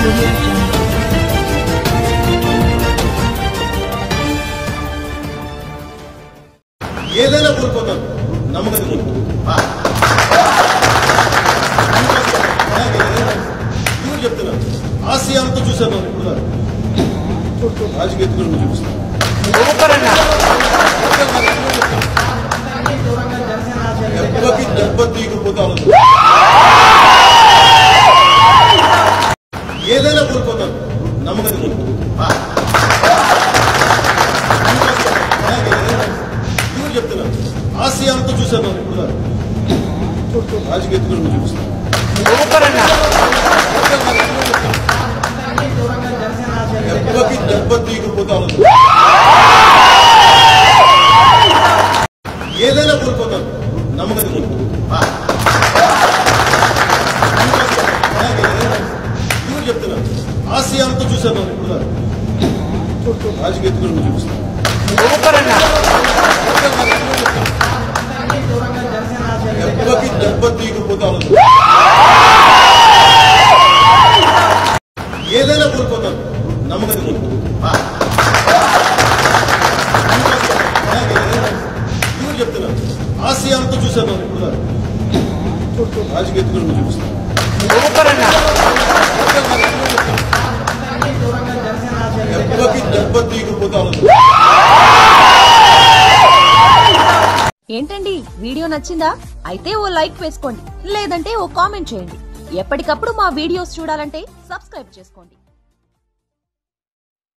audio jungle. ఏదైనా కోల్పోతాను నమ్మకం కోల్పోతాను ఇప్పుడు చెప్తున్నాను ఆసియాలతో చూశాను నేను ఇప్పుడు దాకా. రాజకీయ ఎత్తుకుని నువ్వు చూపిస్తాను దెబ్బకి దెబ్బ తీయకపోతాను ఏదైనా కోల్పోతాను నమ్మకం కోల్పోతాను ఇప్పుడు చెప్తున్నాను ఆసియాలతో చూశాను నేను ఇప్పుడు దాకా. రాజకీయ ఎత్తుకుని నువ్వు చూపిస్తాను దెబ్బకి దెబ్బ తీయకపోతాను ఏదైనా కోల్పోతాను నమ్మకం కోల్పోతాను ఇప్పుడు చెప్తున్నాను ఆసియాలతో చూశాను నేను ఇప్పుడు దాకా. రాజకీయ ఎత్తుకుని నువ్వు చూపిస్తాను దెబ్బకి దెబ్బ తీయకపోతాను ఏదైనా కోల్పోతాను నమ్మకం కోల్పోతాను ఇప్పుడు చెప్తున్నాను ఆసియాలతో చూశాను నేను ఇప్పుడు దాకా. రాజకీయ ఎత్తుకుని నువ్వు చూపిస్తాను దెబ్బకి దెబ్బ తీయకపోతాను ఏంటండి వీడియో నచ్చిందా అయితే ఓ లైక్ వేసుకోండి లేదంటే ఓ కామెంట్ చేయండి ఎప్పటికప్పుడు మా వీడియోస్ చూడాలంటే సబ్స్క్రైబ్ చేసుకోండి